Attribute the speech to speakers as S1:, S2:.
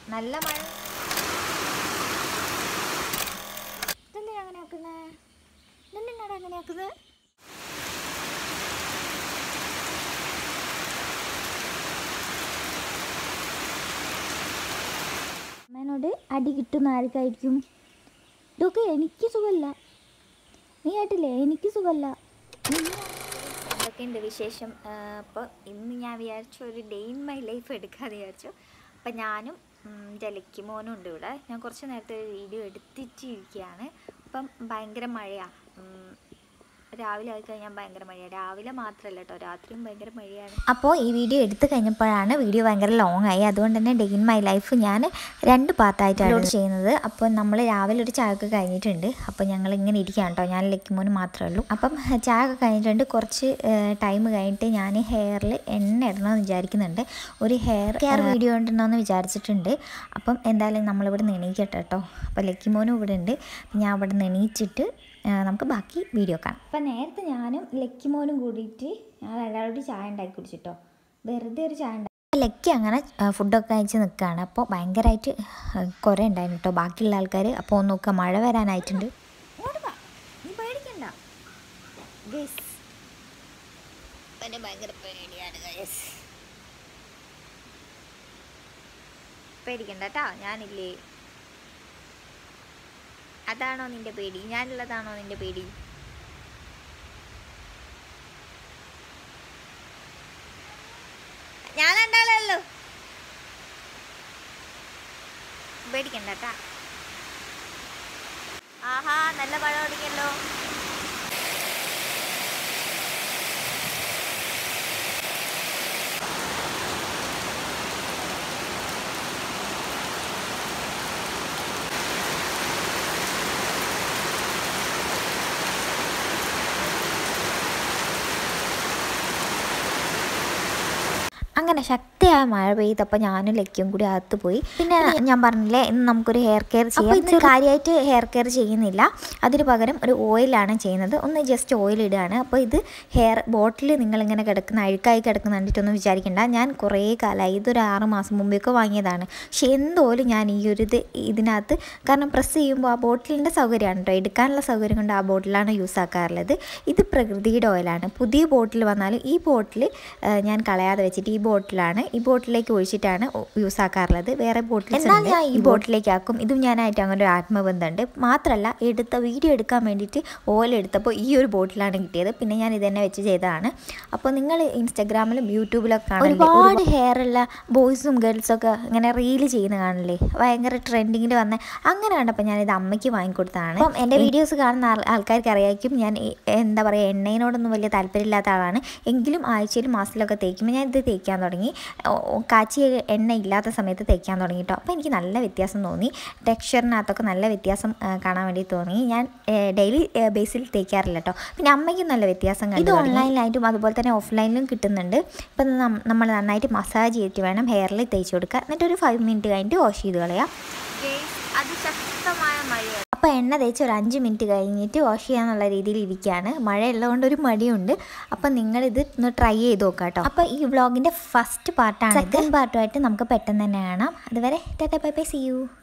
S1: നല്ല മഴ ഇതെന്തിനാ അങ്ങനെ ആക്കുന്നേ ഇതെന്തിനാണ് അങ്ങനെ ആക്കുന്നത് അമ്മേനോട് അടി കിട്ടുന്ന ആർക്കായിരിക്കും ഇതൊക്കെ എനിക്ക് സുഖമല്ല നീ കേട്ടില്ലേ എനിക്ക് സുഖമല്ല എന്തൊക്കെയുണ്ട് വിശേഷം അപ്പോൾ ഇന്ന് ഞാൻ വിചാരിച്ചു ഒരു ഡേ ഇൻ മൈ ലൈഫ് എടുക്കാമെന്ന് വിചാരിച്ചു അപ്പം ഞാനും ജലയ്ക്ക് മോനും ഉണ്ട് ഇവിടെ ഞാൻ കുറച്ച് നേരത്തെ ഒരു വീഡിയോ എടുത്തിട്ടിരിക്കുകയാണ് അപ്പം ഭയങ്കര മഴയാണ് രാവിലെ ആയി കഴിഞ്ഞാൽ ഭയങ്കര മഴയാണ് രാവിലെ മാത്രമല്ല കേട്ടോ രാത്രിയും ഭയങ്കര മഴയാണ് അപ്പോൾ ഈ വീഡിയോ എടുത്തു കഴിഞ്ഞപ്പോഴാണ് വീഡിയോ ഭയങ്കര ലോങ് ആയി അതുകൊണ്ട് തന്നെ ഡേ ഇൻ മൈ ലൈഫ് ഞാൻ രണ്ട് പാർട്ടായിട്ടാണ് ചെയ്യുന്നത് അപ്പോൾ നമ്മൾ രാവിലെ ഒരു ചായ ഒക്കെ കഴിഞ്ഞിട്ടുണ്ട് അപ്പോൾ ഞങ്ങൾ ഇങ്ങനെ ഇരിക്കുകയാണ് കേട്ടോ ഞാൻ ലക്കിമോന് മാത്രമേ ഉള്ളൂ അപ്പം ചായ ഒക്കെ കഴിഞ്ഞിട്ടുണ്ട് കുറച്ച് ടൈം കഴിഞ്ഞിട്ട് ഞാൻ ഹെയറിൽ എണ്ണ ഇടണമെന്ന് വിചാരിക്കുന്നുണ്ട് ഒരു ഹെയർ കെയർ വീഡിയോ ഉണ്ടെന്നോന്ന് വിചാരിച്ചിട്ടുണ്ട് അപ്പം എന്തായാലും നമ്മളിവിടെ നിന്ന് എണീക്കട്ടെ കേട്ടോ അപ്പോൾ ലക്കിമോനും ഇവിടെ ഉണ്ട് ഞാൻ അവിടെ നിന്ന് എണീച്ചിട്ട് ആ, നമുക്ക് ബാക്കി വീഡിയോ കാണാം അപ്പം നേരത്തെ ഞാനും ലക്കിമോനും കൂടിയിട്ട് ഞാൻ രണ്ടാളോട് ചായ ഉണ്ടാക്കി കുടിച്ചിട്ടോ വെറുതെ ഒരു ചായ ഉണ്ടാക്കി ലക്കി അങ്ങനെ ആ, ഫുഡൊക്കെ അയച്ച് നിൽക്കുകയാണ് അപ്പോൾ ഭയങ്കരമായിട്ട് കുറേ ഉണ്ടായിരുന്നു കേട്ടോ ബാക്കിയുള്ള ആൾക്കാർ അപ്പോൾ ഒന്ന് നോക്കുക മഴ വരാനായിട്ടുണ്ട് ഇങ്ങോട്ട് വാ. നീ പേടിക്കണ്ട ഗൈസ് ഭയങ്കര പേടിയാണ് ഗൈസ് പേടിക്കണ്ട കേട്ടോ ഞാനില്ലേ അതാണോ നിന്റെ പേടി ഞാനുള്ളതാണോ നിന്റെ പേടി ഞാൻ രണ്ടാളല്ലോ പേടിക്കണ്ട കേട്ടാ ആഹാ നല്ല മഴ തുടങ്ങിയല്ലോ അങ്ങനെ ശക്തിയായ മഴ പെയ്തപ്പോൾ ഞാനും ലക്കിയും കൂടി അകത്ത് പോയി പിന്നെ ഞാൻ പറഞ്ഞില്ലേ ഇന്ന് നമുക്കൊരു ഹെയർ കെയർ ചെയ്യാം ഇന്ന് കാര്യമായിട്ട് ഹെയർ കെയർ ചെയ്യുന്നില്ല അതിന് പകരം ഒരു ഓയിലാണ് ചെയ്യുന്നത് ഒന്ന് ജസ്റ്റ് ഓയിൽ ഇടുകയാണ് അപ്പോൾ ഇത് ഹെയർ ബോട്ടിൽ നിങ്ങളിങ്ങനെ കിടക്കുന്ന അഴുക്കായി കിടക്കുന്ന കണ്ടിട്ടൊന്നും വിചാരിക്കേണ്ട ഞാൻ കുറേ കാലമായി ഇതൊരു ആറ് മാസം മുമ്പേയൊക്കെ വാങ്ങിയതാണ് പക്ഷെ എന്തോലും ഞാൻ ഈ ഒരു ഇത് ഇതിനകത്ത് കാരണം പ്രസ് ചെയ്യുമ്പോൾ ആ ബോട്ടിലിൻ്റെ സൗകര്യമാണ് കേട്ടോ എടുക്കാനുള്ള സൗകര്യം കൊണ്ട് ആ ബോട്ടിലാണ് യൂസ് ആക്കാറുള്ളത് ഇത് പ്രകൃതിയുടെ ഓയിലാണ് പുതിയ ബോട്ടിൽ വന്നാലും ഈ ബോട്ടിൽ ഞാൻ കളയാതെ വെച്ചിട്ട് ഈ ബോട്ടിലാണ് ഈ ബോട്ടിലേക്ക് ഒഴിച്ചിട്ടാണ് യൂസ് ആക്കാറുള്ളത് വേറെ ബോട്ടിൽ എന്നാൽ ഞാൻ ഈ ബോട്ടിലേക്ക് ആക്കും ഇതും ഞാനായിട്ട് അങ്ങനെ ഒരു ആത്മബന്ധമുണ്ട് മാത്രമല്ല എടുത്ത വീഡിയോ എടുക്കാൻ വേണ്ടിയിട്ട് ഓയിൽ എടുത്തപ്പോൾ ഈ ഒരു ബോട്ടിലാണ് കിട്ടിയത് പിന്നെ ഞാൻ ഇതന്നെ വെച്ച് ചെയ്തതാണ് അപ്പോൾ നിങ്ങൾ ഇൻസ്റ്റാഗ്രാമിലും യൂട്യൂബിലൊക്കെ കാണില്ലേ ഒരുപാട് ഹെയർ ഉള്ള ബോയ്സും ഗേൾസും ഒക്കെ ഇങ്ങനെ റീൽ ചെയ്യുന്ന കാണില്ലേ ഭയങ്കര ട്രെൻഡിങ്ങിൽ വന്ന അങ്ങനെ കണ്ടപ്പോൾ ഞാൻ ഇത് അമ്മയ്ക്ക് വാങ്ങിക്കൊടുത്തതാണ് അപ്പം എൻ്റെ വീഡിയോസ് കാണുന്ന ആൾ- ആൾക്കാർക്ക് അറിയായിരിക്കും ഞാൻ ഈ- എന്താ പറയുക എണ്ണയിനോടൊന്നും വലിയ താല്പര്യമില്ലാത്ത ആളാണ് എങ്കിലും ആഴ്ചയിൽ മാസത്തിലൊക്കെ തേക്കുമ്പോൾ ഞാൻ ഇത് തേക്കാൻ തുടങ്ങി ഓ- ഓ, കാച്ചിയ എണ്ണ ഇല്ലാത്ത സമയത്ത് തേക്കാൻ തുടങ്ങി കേട്ടോ അപ്പോൾ എനിക്ക് നല്ല വ്യത്യാസം തോന്നി ടെക്സ്ചറിനകത്തൊക്കെ നല്ല വ്യത്യാസം ആ, കാണാൻ വേണ്ടി തോന്നി ഞാൻ ഡെയിലി ബേസിൽ തേക്കാറില്ല കേട്ടോ പിന്നെ അമ്മയ്ക്കും നല്ല വ്യത്യാസം കണ്ടു ഇത് ഓൺലൈനിലായിട്ടും അതുപോലെ തന്നെ ഓഫ്ലൈനിലും കിട്ടുന്നുണ്ട് ഇപ്പം നമ്മൾ നന്നായിട്ട് മസാജ് ചെയ്തിട്ട് വേണം ഹെയറിൽ തേച്ച് കൊടുക്കുക എന്നിട്ട് ഒരു ഫൈവ് മിനിറ്റ് കഴിഞ്ഞിട്ട് വാഷ് ചെയ്ത് കളയാം അതിശക്തമായ മഴയാണ് അപ്പോൾ എണ്ണ തേച്ച് ഒരു അഞ്ച് മിനിറ്റ് കഴിഞ്ഞിട്ട് വാഷ് ചെയ്യാന്നുള്ള രീതിയിൽ ഇരിക്കുകയാണ് മഴ ഉള്ളതുകൊണ്ട് ഒരു മടിയുണ്ട് അപ്പം നിങ്ങളിത് ഒന്ന് ട്രൈ ചെയ്ത് നോക്കാം കേട്ടോ അപ്പോൾ ഈ വ്ളോഗിൻ്റെ ഫസ്റ്റ് പാർട്ടാണ് സെക്കൻഡ് പാർട്ടുമായിട്ട് നമുക്ക് പെട്ടെന്ന് തന്നെ കാണാം അതുവരെ tata bye bye see U